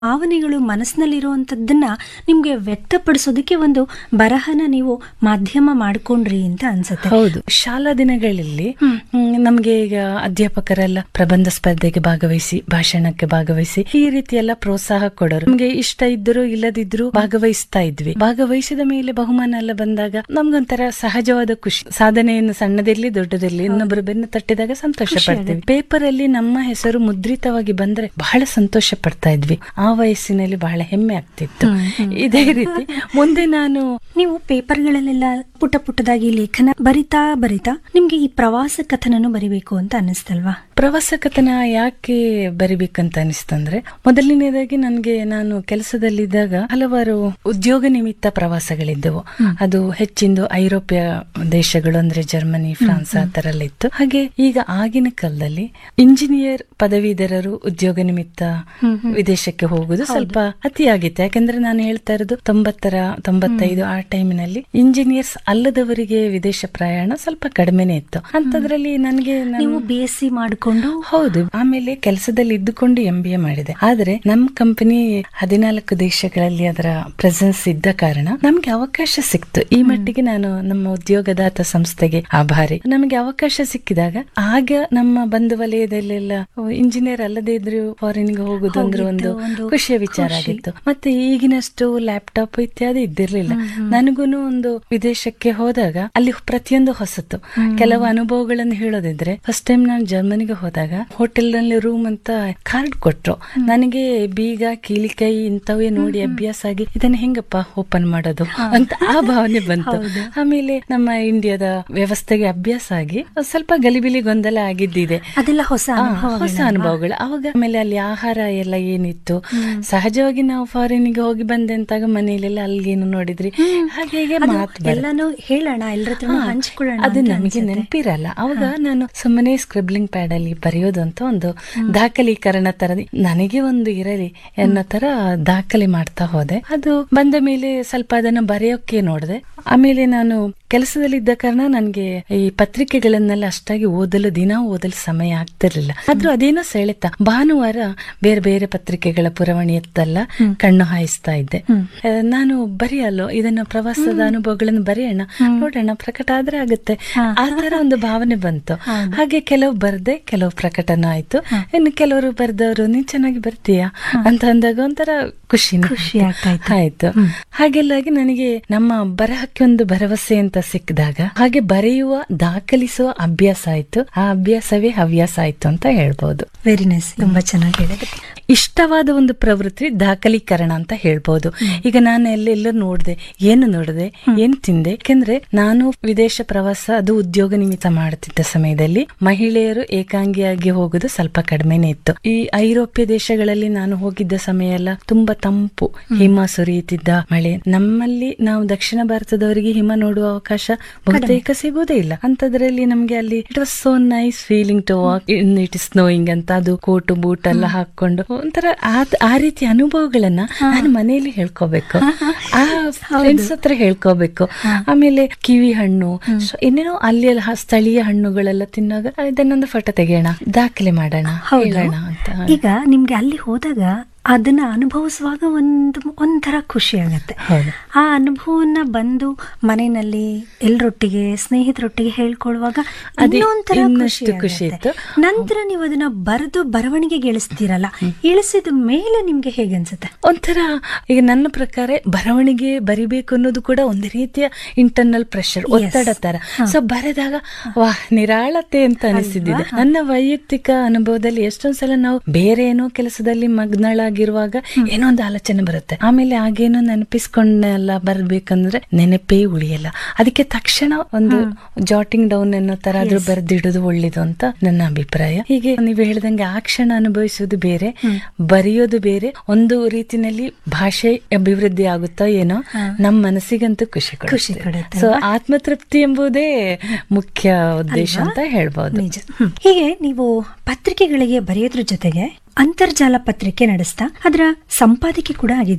ಭಾವನೆಗಳು ಮನಸ್ಸಿನಲ್ಲಿರುವಂಥದ್ದನ್ನ ನಿಮ್ಗೆ ವ್ಯಕ್ತಪಡಿಸೋದಕ್ಕೆ ಒಂದು ಬರಹನ ನೀವು ಮಾಧ್ಯಮ ಮಾಡ್ಕೊಂಡ್ರಿ ಅಂತ ಅನ್ಸುತ್ತೆ ಹೌದು ಶಾಲಾ ದಿನಗಳಲ್ಲಿ ಹ್ಮ್. ಹ್ಮ್, ನಮ್ಗೆ ಈಗ ಅಧ್ಯಾಪಕರೆಲ್ಲ ಪ್ರಬಂಧ ಸ್ಪರ್ಧೆಗೆ ಭಾಗವಹಿಸಿ ಭಾಷಣಕ್ಕೆ ಭಾಗವಹಿಸಿ ಈ ರೀತಿ ಎಲ್ಲ ಪ್ರೋತ್ಸಾಹ ಕೊಡೋರು ನಮ್ಗೆ ಇಷ್ಟ ಇದ್ದರೂ ಇಲ್ಲದಿದ್ರು ಭಾಗವಹಿಸ್ತಾ ಇದ್ವಿ ಭಾಗವಹಿಸಿದ ಮೇಲೆ ಬಹುಮಾನ ಎಲ್ಲ ಬಂದಾಗ ನಮ್ಗೊಂಥರ ಸಹಜವಾದ ಖುಷಿ ಸಾಧನೆಯನ್ನು ಸಣ್ಣದಿರ್ಲಿ ದೊಡ್ಡದಿರ್ಲಿ ಇನ್ನೊಬ್ಬರು ಬೆನ್ನು ತಟ್ಟಿದಾಗ ಸಂತೋಷ ಖುಷಿ ಪಡ್ತೀವಿ ಪೇಪರ್ ಅಲ್ಲಿ ನಮ್ಮ ಹೆಸರು ಮುದ್ರಿತವಾಗಿ ಬಂದ್ರೆ ಬಹಳ ಸಂತೋಷ ಪಡ್ತಾ ಇದ್ವಿ ಆ ವಯಸ್ಸಿನಲ್ಲಿ ಬಹಳ ಹೆಮ್ಮೆ ಆಗ್ತಿತ್ತು ಹ್ಮ್, ಹ್ಮ್. ಇದೇ ರೀತಿ ಮುಂದೆ ನಾನು ನೀವು ಪೇಪರ್ಗಳಲ್ಲೆಲ್ಲ ಪುಟ್ಟ ಪುಟ್ಟದಾಗಿ ಲೇಖನ ಬರಿತಾ ಬರಿತಾ ನಿಮ್ಗೆ ಈ ಪ್ರವಾಸ ಕಥನನು ಬರಿಬೇಕು ಅಂತ ಅನ್ನಿಸ್ತಲ್ವಾ ಪ್ರವಾಸ ಕಥನ ಯಾಕೆ ಬರಿಬೇಕಂತ ಅನಿಸ್ತಂದ್ರೆ ಮೊದಲನೇದಾಗಿ ನನ್ಗೆ ನಾನು ಕೆಲಸದಲ್ಲಿದ್ದಾಗ ಹಲವಾರು ಉದ್ಯೋಗ ನಿಮಿತ್ತ ಪ್ರವಾಸಗಳಿದ್ದವು ಅದು ಹೆಚ್ಚಿಂದು ಐರೋಪ್ಯ ದೇಶಗಳು ಅಂದ್ರೆ ಜರ್ಮನಿ ಫ್ರಾನ್ಸ್ ಆ ತರ ಎಲ್ಲ ಇತ್ತು ಹಾಗೆ ಈಗ ಆಗಿನ ಕಾಲದಲ್ಲಿ ಇಂಜಿನಿಯರ್ ಪದವೀಧರರು ಉದ್ಯೋಗ ನಿಮಿತ್ತ ವಿದೇಶಕ್ಕೆ ಹೋಗುದು ಸ್ವಲ್ಪ ಅತಿಯಾಗಿತ್ತು ಯಾಕಂದ್ರೆ ನಾನು ಹೇಳ್ತಾ ಇರೋದು ತೊಂಬತ್ತರ ತೊಂಬತ್ತೈದು ಆ ಟೈಮಿನಲ್ಲಿ ಇಂಜಿನಿಯರ್ಸ್ ಅಲ್ಲದವರಿಗೆ ವಿದೇಶ ಪ್ರಯಾಣ ಸ್ವಲ್ಪ ಕಡಿಮೆನೆ ಇತ್ತು ಅಂತದ್ರಲ್ಲಿ ನನಗೆ ನೀವು ಬಿ ಎಸ್ ಸಿ ಮಾಡಿಕೊಂಡು ಹೌದು ಆಮೇಲೆ ಕೆಲಸದಲ್ಲಿ ಇದ್ದುಕೊಂಡು ಎಂ ಬಿ ಎ ಮಾಡಿದೆ ಆದ್ರೆ ನಮ್ ಕಂಪನಿ ಹದಿನಾಲ್ಕು ದೇಶಗಳಲ್ಲಿ ಅದರ ಪ್ರೆಸೆನ್ಸ್ ಇದ್ದ ಕಾರಣ ನಮ್ಗೆ ಅವಕಾಶ ಸಿಕ್ತು ಈ ಮಟ್ಟಿಗೆ ನಾನು ನಮ್ಮ ಉದ್ಯೋಗದಾತ ಸಂಸ್ಥೆಗೆ ಆಭಾರಿ ನಮಗೆ ಅವಕಾಶ ಸಿಕ್ಕಿದಾಗ ಆಗ ನಮ್ಮ ಬಂಧು ವಲಯದಲ್ಲೆಲ್ಲ ಇಂಜಿನಿಯರ್ ಅಲ್ಲದೆ ಇದ್ರು ಫಾರಿನ್ ಗೆ ಹೋಗುದು ಅಂದ್ರೆ ಒಂದು ಹೋಗಿದ್ದು ಒಂದು ಖುಷಿಯ ವಿಚಾರ ಖುಷಿ. ಆಗಿತ್ತು ಮತ್ತೆ ಈಗಿನಷ್ಟು ಲ್ಯಾಪ್ಟಾಪ್ ಇತ್ಯಾದಿ ಇದ್ದಿರ್ಲಿಲ್ಲ ನನಗೂನು ಒಂದು ವಿದೇಶಕ್ಕೆ ಹೋದಾಗ ಅಲ್ಲಿ ಪ್ರತಿಯೊಂದು ಹೊಸತು ಕೆಲವು ಅನುಭವಗಳನ್ನು ಹೇಳೋದಿದ್ರೆ ಫಸ್ಟ್ ಟೈಮ್ ನಾನು ಜರ್ಮನಿಗೆ ಹೋದಾಗ ಹೋಟೆಲ್ ನಲ್ಲಿ ರೂಮ್ ಅಂತ ಕಾರ್ಡ್ ಕೊಟ್ರು ನನಗೆ ಬೀಗ ಕೀಲಿಕೈ ಇಂಥವೇ ನೋಡಿ ಅಭ್ಯಾಸ ಆಗಿ ಇದನ್ನ ಹೆಂಗಪ್ಪ ಓಪನ್ ಮಾಡೋದು ಅಂತ ಆ ಭಾವನೆ ಬಂತು ಹೌದು. ಆಮೇಲೆ ನಮ್ಮ ಇಂಡಿಯಾದ ವ್ಯವಸ್ಥೆಗೆ ಅಭ್ಯಾಸ ಆಗಿ ಸ್ವಲ್ಪ ಗಲಿಬಿಲಿ ಗೊಂದಲ ಆಗಿದ್ದಿದೆ ಅದೆಲ್ಲ ಹೊಸ ಆ, ಅನುಭವಗಳಲ್ವಾ? ಹೊಸ ಅನುಭವಗಳು ಅವಾಗ ಆಮೇಲೆ ಅಲ್ಲಿ ಆಹಾರ ಎಲ್ಲ ಏನಿತ್ತು ಸಹಜವಾಗಿ ನಾವು ಫಾರಿನ್ಗೆ ಹೋಗಿ ಬಂದೆ ಅಂತಾಗ ಮನೆಯಲ್ಲೆಲ್ಲ ಅಲ್ಲಿಗೇನು ನೋಡಿದ್ರಿ ಹಾಗೆ ಹೀಗೆ ಅದು ಮಾತು ಬರುತ್ತೆ. ಎಲ್ಲಾನು ಹೇಳೋಣ ಎಲ್ಲರ ಹತ್ರ ಹಾ, ಹಂಚ್ಕೊಳ್ಳೋಣ ಅದು ಅಂತ ನಮಗೆ ಅನ್ಸುತ್ತೆ. ನೆನಪಿರಲ್ಲ ಅವಾಗ ನಾನು ಸುಮ್ಮನೆ ಸ್ಕ್ರಿಬ್ಲಿಂಗ್ ಪ್ಯಾಡ್ ಅಲ್ಲಿ ಬರೆಯೋದು ಅಂತ ಒಂದು ದಾಖಲೀಕರಣ ತರ ನನಗೆ ಒಂದು ಇರಲಿ ಅನ್ನೋ ತರ ದಾಖಲೆ ಮಾಡ್ತಾ ಹೋದೆ ಅದು ಬಂದ ಮೇಲೆ ಸ್ವಲ್ಪ ಅದನ್ನು ಬರೆಯೋಕೆ ನೋಡಿದೆ ಆಮೇಲೆ ನಾನು ಕೆಲಸದಲ್ಲಿದ್ದ ಕಾರಣ ನನಗೆ ಈ ಪತ್ರಿಕೆಗಳನ್ನೆಲ್ಲ ಅಷ್ಟಾಗಿ ಓದಲು ದಿನ ಓದಲು ಸಮಯ ಆಗ್ತಿರ್ಲಿಲ್ಲ ಆದ್ರೂ ಅದೇನೋ ಸೆಳೆತ ಭಾನುವಾರ ಬೇರೆ ಬೇರೆ ಪತ್ರಿಕೆಗಳ ಪುರವಣಿಯತ್ತಲ್ಲ ಕಣ್ಣು ಹಾಯಿಸ್ತಾ ಇದ್ದೆ ಆ, ನಾನು ಬರೆಯಲ್ಲೋ ಇದನ್ನ ಪ್ರವಾಸದ ಅನುಭವಗಳನ್ನು ಬರೆಯೋಣ ನೋಡೋಣ ಪ್ರಕಟ ಆದ್ರೆ ಆಗುತ್ತೆ ಆ ತರ ಒಂದು ಭಾವನೆ ಬಂತು ಹಾಗೆ ಕೆಲವು ಬರ್ದೆ ಕೆಲವು ಪ್ರಕಟನ ಆಯ್ತು ಇನ್ನು ಕೆಲವರು ಬರ್ದವರು ನೀನ್ ಚೆನ್ನಾಗಿ ಬರ್ತೀಯಾ ಅಂತ ಅಂದಾಗ ಒಂಥರ ಖುಷಿ ಖುಷಿ ಆಗ್ತಾ ಇತ್ತು. ಆಯ್ತು ಹಾಗೆಲ್ಲಾಗಿ ನನಗೆ ನಮ್ಮ ಬರಹಕ್ಕೆ ಒಂದು ಭರವಸೆ ಅಂತ ಸಿಕ್ಕಿದಾಗ ಹಾಗೆ ಬರೆಯುವ ದಾಖಲಿಸುವ ಅಭ್ಯಾಸ ಆಯ್ತು ಆ ಅಭ್ಯಾಸವೇ ಹವ್ಯಾಸ ಆಯ್ತು ಅಂತ ಹೇಳ್ಬೋದು ವೆರಿ ನೈಸ್ ತುಂಬಾ ಚೆನ್ನಾಗಿ ಹೇಳಿದ್ರಿ ಇಷ್ಟವಾದ ಒಂದು ಪ್ರವೃತ್ತಿ ದಾಖಲೀಕರಣ ಅಂತ ಹೇಳ್ಬೋದು ಈಗ ನಾನು ಎಲ್ಲೆಲ್ಲ ನೋಡಿದೆ ಏನು ನೋಡಿದೆ ಏನ್ ತಿಂದೆ ಯಾಕೆಂದ್ರೆ ನಾನು ವಿದೇಶ ಪ್ರವಾಸ ಅದು ಉದ್ಯೋಗ ನಿಮಿತ್ತ ಮಾಡುತ್ತಿದ್ದ ಸಮಯದಲ್ಲಿ ಮಹಿಳೆಯರು ಏಕಾಂಗಿಯಾಗಿ ಹೋಗುದು ಸ್ವಲ್ಪ ಕಡಿಮೆನೆ ಇತ್ತು ಈ ಐರೋಪ್ಯ ದೇಶಗಳಲ್ಲಿ ನಾನು ಹೋಗಿದ್ದ ಸಮಯ ಎಲ್ಲ ತುಂಬಾ ತಂಪು ಹಿಮ ಸುರಿಯುತ್ತಿದ್ದ ಮಳೆ ನಮ್ಮಲ್ಲಿ ನಾವು ದಕ್ಷಿಣ ಭಾರತದವರಿಗೆ ಹಿಮ ನೋಡುವ ಅವಕಾಶ ಬಹುತೇಕ ಸಿಗುವುದೇ ಇಲ್ಲ ಅಂತದ್ರಲ್ಲಿ ನಮ್ಗೆ ಅಲ್ಲಿ it was so nice feeling to walk in it is snowing ಅಂತ ಅದು ಕೋಟು ಬೂಟ್ ಎಲ್ಲ ಹಾಕೊಂಡು ಒಂಥರ ಆ- ಆ ರೀತಿ ಅನುಭವಗಳನ್ನ ನಾನು ಮನೆಯಲ್ಲಿ ಹೇಳ್ಕೋಬೇಕು ಆ ಫ್ರೆಂಡ್ಸ್ ಹತ್ರ ಹೇಳ್ಕೋಬೇಕು ಆಮೇಲೆ ಕಿವಿ ಹಣ್ಣು ಸೊ ಏನೇನೋ ಅಲ್ಲಿ ಅಲ್ಲಿ ಹ- ಸ್ಥಳೀಯ ಹಣ್ಣುಗಳೆಲ್ಲ ತಿನ್ನಾಗ ಇದನ್ನೊಂದು ಫೋಟೋ ತೆಗೆಯೋಣ ದಾಖಲೆ ಮಾಡೋಣ ಹೌದು. ಹೇಳೋಣ ಅಂತ ಈಗ ನಿಮ್ಗೆ ಅಲ್ಲಿ ಹೋದಾಗ ಅದನ್ನ ಅನುಭವಿಸುವಾಗ ಒಂದು ಒಂಥರ ಖುಷಿ ಆಗತ್ತೆ ಹೌದು. ಆ ಅನುಭವನ ಬಂದು ಮನೆಯಲ್ಲಿ ಎಲ್ರೊಟ್ಟಿಗೆ ಸ್ನೇಹಿತರೊಟ್ಟಿಗೆ ಹೇಳ್ಕೊಳ್ಳುವಾಗ ಅದೇ ಇನ್ನೊಂಥರ ಇನ್ನಷ್ಟು ಖುಷಿ ಆಗುತ್ತೆ. ಇತ್ತು. ನಂತರ ನೀವು ಅದನ್ನ ಬರೆದು ಬರವಣಿಗೆಗೆ ಇಳಿಸ್ತೀರಲ್ಲ ಇಳಿಸಿದ ಮೇಲೆ ನಿಮ್ಗೆ ಹೇಗೆ ಅನ್ಸುತ್ತೆ ಒಂಥರ ಈಗ ನನ್ನ ಪ್ರಕಾರ ಬರವಣಿಗೆ ಬರಿಬೇಕು ಅನ್ನೋದು ಕೂಡ ಒಂದು ರೀತಿಯ ಇಂಟರ್ನಲ್ ಪ್ರೆಷರ್ ಒತ್ತಡ ತರ ಸೊ ಬರೆದಾಗ ವಾಹ್ ನಿರಾಳತೆ ಅಂತ ಅನಿಸಿದ್ದಿದೆ ನನ್ನ ವೈಯಕ್ತಿಕ ಅನುಭವದಲ್ಲಿ ಎಷ್ಟೊಂದ್ಸಲ ನಾವು ಬೇರೆ ಏನೋ ಕೆಲಸದಲ್ಲಿ ಮಗ್ನಳಾಗಿರುವಾಗ ಏನೋ ಒಂದು ಆಲೋಚನೆ ಬರುತ್ತೆ ಆಮೇಲೆ ಆಗೇನೋ ನೆನಪಿಸ್ಕೊಂಡೆಲ್ಲ ಬರ್ಬೇಕಂದ್ರೆ ನೆನಪೇ ಉಳಿಯಲ್ಲ ಅದಕ್ಕೆ ತಕ್ಷಣ ಒಂದು ಜಾಟಿಂಗ್ ಡೌನ್ ಅನ್ನೋ ತರ ಆದ್ರೂ ಬರೆದಿಡೋದು ಒಳ್ಳೇದು ಅಂತ ನನ್ನ ಅಭಿಪ್ರಾಯ ಹೀಗೆ ನೀವು ಹೇಳ್ದಂಗೆ ಆ ಕ್ಷಣ ಅನುಭವಿಸೋದು ಬೇರೆ ಬರೆಯೋದು ಬೇರೆ ಒಂದು ರೀತಿನಲ್ಲಿ ಭಾಷೆ ಅಭಿವೃದ್ಧಿ ಆಗುತ್ತೋ ಏನೋ ನಮ್ಮ ಮನಸ್ಸಿಗಂತೂ ಖುಷಿ ಖುಷಿ ಕೊಡುತ್ತೆ ಸೊ ಆತ್ಮತೃಪ್ತಿ ಎಂಬುದೇ ಮುಖ್ಯ ಉದ್ದೇಶ ಅಂತ ಹೇಳ್ಬೋದು ನಿಜ ಹ್ಮ್. ಹೀಗೆ ನೀವು ಪತ್ರಿಕೆಗಳಿಗೆ ಬರೆಯೋದ್ರ ಜೊತೆಗೆ ಅಂತರ್ಜಾಲ ಪತ್ರಿಕೆ ನಡೆಸ್ತಾ ಅದರ ಸಂಪಾದಕಿ ಕೂಡ ಆಗಿದ್ದೀರಾ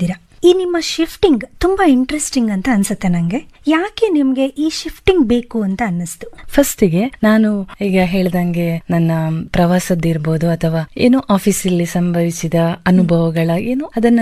ಈ ನಿಮ್ಮ ಶಿಫ್ಟಿಂಗ್ ತುಂಬಾ ಇಂಟ್ರೆಸ್ಟಿಂಗ್ ಅಂತ ಅನ್ಸುತ್ತೆ ನಂಗೆ ಯಾಕೆ ನಿಮ್ಗೆ ಈ ಶಿಫ್ಟಿಂಗ್ ಬೇಕು ಅಂತ ಅನ್ನಿಸ್ತು ಫಸ್ಟಿಗೆ ನಾನು ಈಗ ಹೇಳ್ದಂಗೆ ನನ್ನ ಪ್ರವಾಸದ್ದಿರ್ಬೋದು ಅಥವಾ ಏನೋ ಆಫೀಸಲ್ಲಿ ಸಂಭವಿಸಿದ ಅನುಭವಗಳ ಏನು ಅದನ್ನ